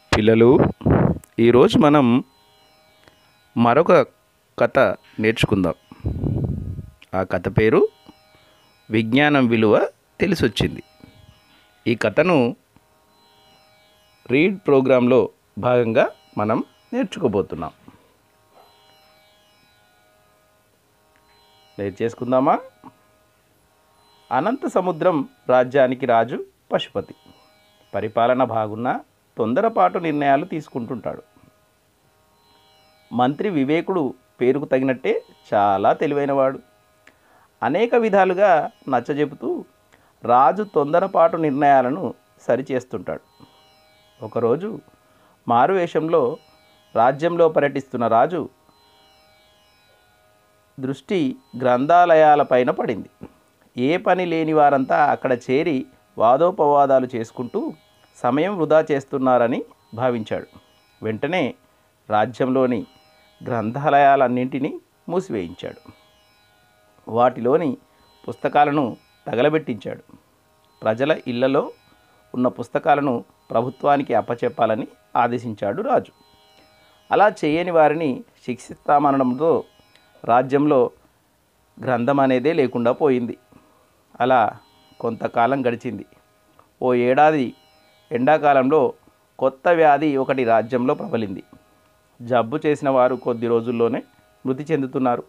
పిల్లలు ఈరోజు మనం మరొక కథ నేర్చుకుందాం ఆ కథ పేరు విజ్ఞానం విలువ తెలిసొచ్చింది ఈ కథను రీడ్ ప్రోగ్రాంలో భాగంగా మనం నేర్చుకోబోతున్నాం నేర్చేసుకుందామా అనంత సముద్రం రాజ్యానికి రాజు పశుపతి పరిపాలన బాగున్న తొందరపాటు నిర్ణయాలు తీసుకుంటుంటాడు మంత్రి వివేకుడు పేరుకు తగినట్టే చాలా తెలివైనవాడు అనేక విధాలుగా నచ్చజెపుతూ రాజు తొందరపాటు నిర్ణయాలను సరిచేస్తుంటాడు ఒకరోజు మారువేషంలో రాజ్యంలో పర్యటిస్తున్న రాజు దృష్టి గ్రంథాలయాలపైన పడింది ఏ పని లేని వారంతా అక్కడ చేరి వాదోపవాదాలు చేసుకుంటూ సమయం వృధా చేస్తున్నారని భావించాడు వెంటనే రాజ్యంలోని గ్రంథాలయాలన్నింటినీ మూసివేయించాడు వాటిలోని పుస్తకాలను తగలబెట్టించాడు ప్రజల ఇళ్లలో ఉన్న పుస్తకాలను ప్రభుత్వానికి అప్పచెప్పాలని ఆదేశించాడు రాజు అలా చేయని వారిని శిక్షిస్తామనడంతో రాజ్యంలో గ్రంథం అనేదే లేకుండా పోయింది అలా కొంతకాలం గడిచింది ఓ ఏడాది ఎండాకాలంలో కొత్త వ్యాధి ఒకటి రాజ్యంలో ప్రబలింది జబ్బు చేసిన వారు కొద్ది రోజుల్లోనే మృతి చెందుతున్నారు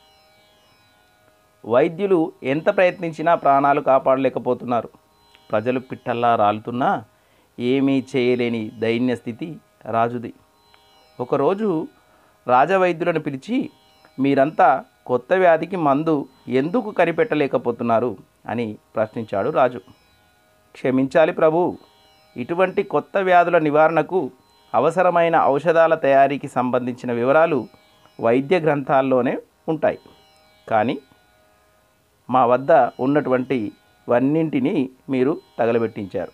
వైద్యులు ఎంత ప్రయత్నించినా ప్రాణాలు కాపాడలేకపోతున్నారు ప్రజలు పిట్టల్లా రాలుతున్నా ఏమీ చేయలేని దైన్య స్థితి రాజుది ఒకరోజు రాజవైద్యులను పిలిచి మీరంతా కొత్త వ్యాధికి మందు ఎందుకు కనిపెట్టలేకపోతున్నారు అని ప్రశ్నించాడు రాజు క్షమించాలి ప్రభు ఇటువంటి కొత్త వ్యాధుల నివారణకు అవసరమైన ఔషధాల తయారీకి సంబంధించిన వివరాలు వైద్య గ్రంథాల్లోనే ఉంటాయి కానీ మా వద్ద ఉన్నటువంటి వన్నింటినీ మీరు తగలబెట్టించారు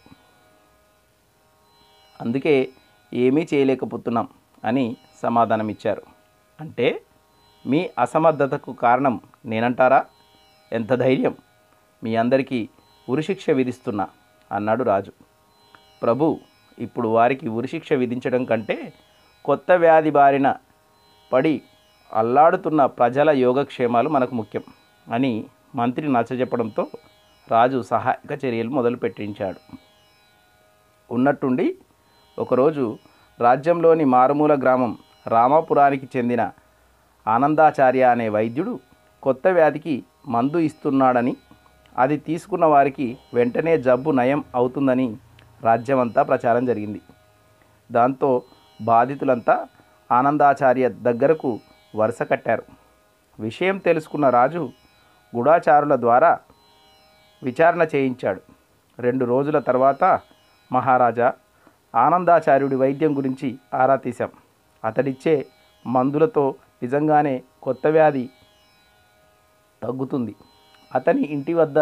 అందుకే ఏమీ చేయలేకపోతున్నాం అని సమాధానమిచ్చారు అంటే మీ అసమర్థతకు కారణం నేనంటారా ఎంత ధైర్యం మీ అందరికీ ఉరిశిక్ష విధిస్తున్నా అన్నాడు రాజు ప్రభు ఇప్పుడు వారికి ఉరిశిక్ష విధించడం కంటే కొత్త వ్యాధి బారిన పడి అల్లాడుతున్న ప్రజల యోగక్షేమాలు మనకు ముఖ్యం అని మంత్రి నచ్చజెప్పడంతో రాజు సహాయక చర్యలు మొదలు పెట్టించాడు ఉన్నట్టుండి ఒకరోజు రాజ్యంలోని మారుమూల గ్రామం రామాపురానికి చెందిన ఆనందాచార్య అనే వైద్యుడు కొత్త వ్యాధికి మందు ఇస్తున్నాడని అది తీసుకున్న వారికి వెంటనే జబ్బు నయం అవుతుందని రాజ్యమంతా ప్రచారం జరిగింది దాంతో బాధితులంతా ఆనందాచార్య దగ్గరకు వరుస కట్టారు విషయం తెలుసుకున్న రాజు గుడాచారుల ద్వారా విచారణ చేయించాడు రెండు రోజుల తర్వాత మహారాజా ఆనందాచార్యుడి వైద్యం గురించి ఆరా తీశాం అతడిచ్చే మందులతో నిజంగానే కొత్త వ్యాధి తగ్గుతుంది అతని ఇంటి వద్ద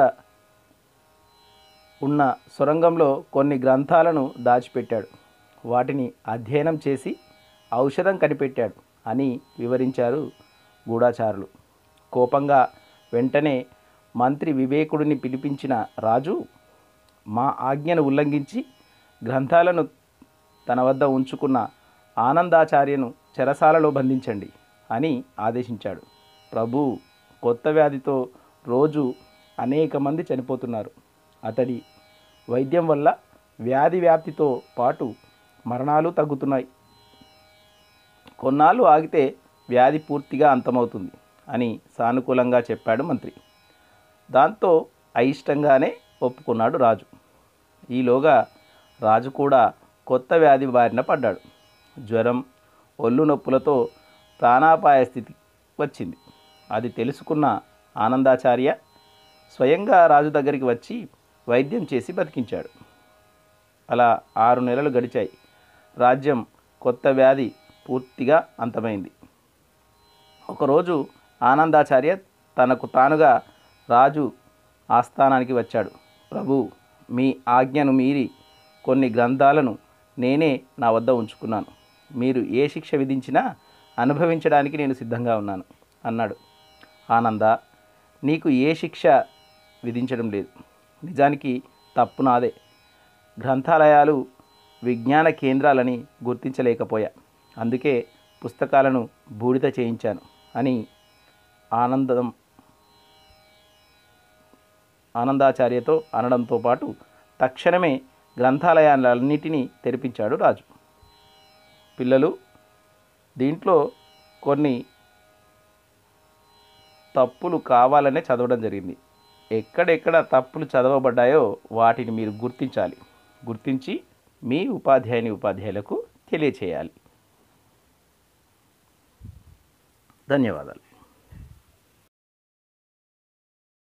ఉన్న సొరంగంలో కొన్ని గ్రంథాలను దాచిపెట్టాడు వాటిని అధ్యయనం చేసి ఔషధం కనిపెట్టాడు అని వివరించారు గూఢాచారులు కోపంగా వెంటనే మంత్రి వివేకుడిని పిలిపించిన రాజు మా ఆజ్ఞను ఉల్లంఘించి గ్రంథాలను తన వద్ద ఉంచుకున్న ఆనందాచార్యను చెరసాలలో బంధించండి అని ఆదేశించాడు ప్రభు కొత్త వ్యాధితో రోజు అనేక మంది చనిపోతున్నారు అతడి వైద్యం వల్ల వ్యాధి వ్యాప్తితో పాటు మరణాలు తగ్గుతున్నాయి కొన్నాళ్ళు ఆగితే వ్యాధి పూర్తిగా అంతమవుతుంది అని సానుకూలంగా చెప్పాడు మంత్రి దాంతో అయిష్టంగానే ఒప్పుకున్నాడు రాజు ఈలోగా రాజు కూడా కొత్త వ్యాధి బారిన పడ్డాడు జ్వరం ఒళ్ళు నొప్పులతో ప్రాణాపాయ స్థితి వచ్చింది అది తెలుసుకున్న ఆనందాచార్య స్వయంగా రాజు దగ్గరికి వచ్చి వైద్యం చేసి బతికించాడు అలా ఆరు నెలలు గడిచాయి రాజ్యం కొత్త వ్యాధి పూర్తిగా అంతమైంది ఒకరోజు ఆనందాచార్య తనకు తానుగా రాజు ఆస్థానానికి వచ్చాడు ప్రభు మీ ఆజ్ఞను మీరి కొన్ని గ్రంథాలను నేనే నా వద్ద ఉంచుకున్నాను మీరు ఏ శిక్ష విధించినా అనుభవించడానికి నేను సిద్ధంగా ఉన్నాను అన్నాడు ఆనంద నీకు ఏ శిక్ష విధించడం లేదు నిజానికి తప్పు నాదే గ్రంథాలయాలు విజ్ఞాన కేంద్రాలని గుర్తించలేకపోయా అందుకే పుస్తకాలను బూడిద చేయించాను అని ఆనందం ఆనందాచార్యతో అనడంతో పాటు తక్షణమే గ్రంథాలయాలన్నిటినీ తెరిపించాడు రాజు పిల్లలు దీంట్లో కొన్ని తప్పులు కావాలనే చదవడం జరిగింది ఎక్కడెక్కడ తప్పులు చదవబడ్డాయో వాటిని మీరు గుర్తించాలి గుర్తించి మీ ఉపాధ్యాయుని ఉపాధ్యాయులకు తెలియచేయాలి ధన్యవాదాలు